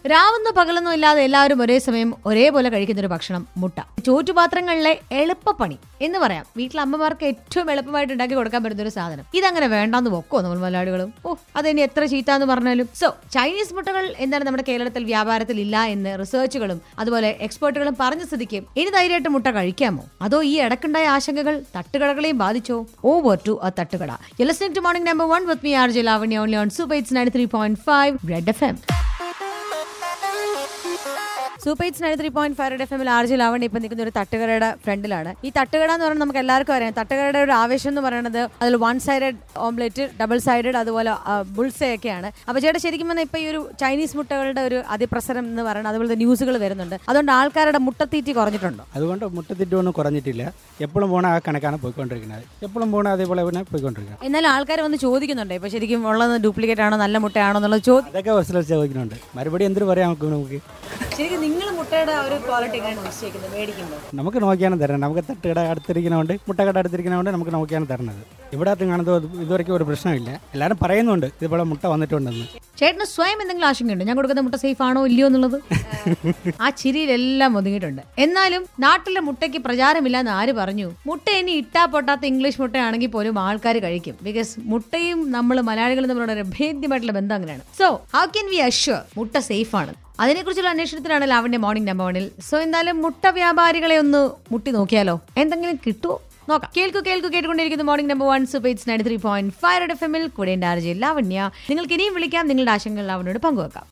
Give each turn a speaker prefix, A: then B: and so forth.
A: രാവെന്നോ പകലൊന്നും ഇല്ലാതെ എല്ലാവരും ഒരേ സമയം ഒരേപോലെ കഴിക്കുന്ന ഒരു ഭക്ഷണം മുട്ട ചോറ്റുപാത്രങ്ങളിലെ എളുപ്പപ്പണി എന്ന് പറയാം വീട്ടിലെ അമ്മമാർക്ക് ഏറ്റവും എളുപ്പമായിട്ട് ഉണ്ടാക്കി കൊടുക്കാൻ പറ്റുന്ന ഒരു സാധനം ഇതങ്ങനെ വേണ്ടാന്ന് വെക്കോ നമ്മൾ മലയാളികളും ഓ അതിനി എത്ര ചീത്ത എന്ന് പറഞ്ഞാലും സോ ചൈനീസ് മുട്ടകൾ എന്താണ് നമ്മുടെ കേരളത്തിൽ വ്യാപാരത്തിൽ ഇല്ല എന്ന് റിസർച്ചുകളും അതുപോലെ എക്സ്പേർട്ടുകളും പറഞ്ഞ സ്ഥിതിക്ക് ഇനി ധൈര്യമായിട്ട് മുട്ട കഴിക്കാമോ അതോ ഈ ഇടക്കുണ്ടായ ആശങ്കകൾ തട്ടുകടകളെയും ബാധിച്ചോ ഓവർ ടു അ തട്ടുകട listening to morning number one with me R J Lavanya only on super it's ninety three point five red F M super it's nine three point five F എമ്മിൽ ആർജി ലാവണി ഇപ്പം നിൽക്കുന്ന ഒരു തട്ടുകടയുടെ ഫ്രണ്ടിലാണ് ഈ തട്ടുകട എന്ന് പറയുന്നത് നമുക്ക് എല്ലാവർക്കും അറിയാം തട്ടുകടയുടെ ഒരു ആവേശം എന്ന് പറയുന്നത് അതിൽ one sided omelette double sided അതുപോലെ ബുൾസേ ഒക്കെയാണ് അപ്പോൾ ചേട്ടാ ശരിക്കും പറഞ്ഞാൽ ഇപ്പോൾ ഈ ഒരു ചൈനീസ് മുട്ടകളുടെ ഒരു അതിപ്രസരം എന്ന് പറയുന്നത് അതുപോലെ ന്യൂസുകൾ വരുന്നുണ്ട് അതുകൊണ്ട് ആൾക്കാരുടെ മുട്ടത്തീറ്റി കുറഞ്ഞിട്ടുണ്ടോ
B: അതുകൊണ്ട് മുട്ടത്തിറ്റൊന്നും കുറഞ്ഞിട്ടില്ല എപ്പോഴും പോണ ആ കണക്കാണ് പോയിക്കൊണ്ടിരിക്കുന്നത് എപ്പോഴും പോണ അതേപോലെ തന്നെ പോയിക്കൊണ്ടിരിക്കുന്നത്
A: എന്നാലും ആൾക്കാർ വന്ന് ചോദിക്കുന്നുണ്ട് ഇപ്പോൾ ശരിക്കും ഉള്ളത് ഡ്യൂപ്ലിക്കേറ്റ് ആണോ നല്ല മുട്ടയാണോ എന്നുള്ളത് ചോദ്യം
B: അതൊക്കെ വസ്തു ചോദിക്കുന്നുണ്ട് മറുപടി എന്തിനു പറയാം നമുക്ക് നമുക്ക്
A: ശരിക്കും നിങ്ങൾ മുട്ടയുടെ ഒരു ക്വാളിറ്റി എങ്ങനെയാണ് നിശ്ചയിക്കുന്നത് മേടിക്കുമ്പോൾ
B: നമുക്ക് നോക്കിയാണ് തരണം നമുക്ക് തട്ടുകട അടുത്തിരിക്കുന്നതുകൊണ്ട് മുട്ടക്കട അടുത്തിരിക്കുന്നതുകൊണ്ട് നമുക്ക് നോക്കിയാണ് തരുന്നത് ഇവിടെ കാണുന്നത് ഇതുവരെയ്ക്കും ഒരു പ്രശ്നമില്ല എല്ലാവരും പറയുന്നുണ്ട് ഇതുപോലെ മുട്ട വന്നിട്ടുണ്ടെന്ന്
A: ചേട്ടന് സ്വയം എന്തെങ്കിലും ആശങ്കയുണ്ട് ഞാൻ കൊടുക്കുന്ന മുട്ട സേഫ് ആണോ ഇല്ലയോ എന്നുള്ളത് ആ ചിരിയിലെല്ലാം ഒതുങ്ങിയിട്ടുണ്ട് എന്നാലും നാട്ടിലെ മുട്ടയ്ക്ക് പ്രചാരമില്ല എന്ന് ആര് പറഞ്ഞു മുട്ട ഇനി ഇട്ടാ പൊട്ടാത്ത ഇംഗ്ലീഷ് മുട്ടയാണെങ്കിൽ പോലും ആൾക്കാർ കഴിക്കും ബിക്കോസ് മുട്ടയും നമ്മൾ മലയാളികളും തമ്മിലുള്ള ഒരു ഭേദ്യമായിട്ടുള്ള ബന്ധം അങ്ങനെയാണ് so how can we assure മുട്ട സേഫ് ആണ് അതിനെക്കുറിച്ചുള്ള അന്വേഷണത്തിലാണ് ലാവണ്യ മോർണിംഗ് നമ്പർ വണിൽ സോ എന്തായാലും മുട്ട വ്യാപാരികളെ ഒന്ന് മുട്ടി നോക്കിയാലോ എന്തെങ്കിലും കിട്ടുമോ നോക്കാം കേൾക്കൂ കേൾക്കൂ കേട്ടുകൊണ്ടിരിക്കുന്ന morning number one super it's ninety three point five F എമ്മിൽ കൂടെ ഉണ്ടാർജി ലാവണ്യ നിങ്ങൾക്ക് ഇനിയും വിളിക്കാം നിങ്ങളുടെ ആശങ്കകൾ ലാവണ്യോട് പങ്കുവെക്കാം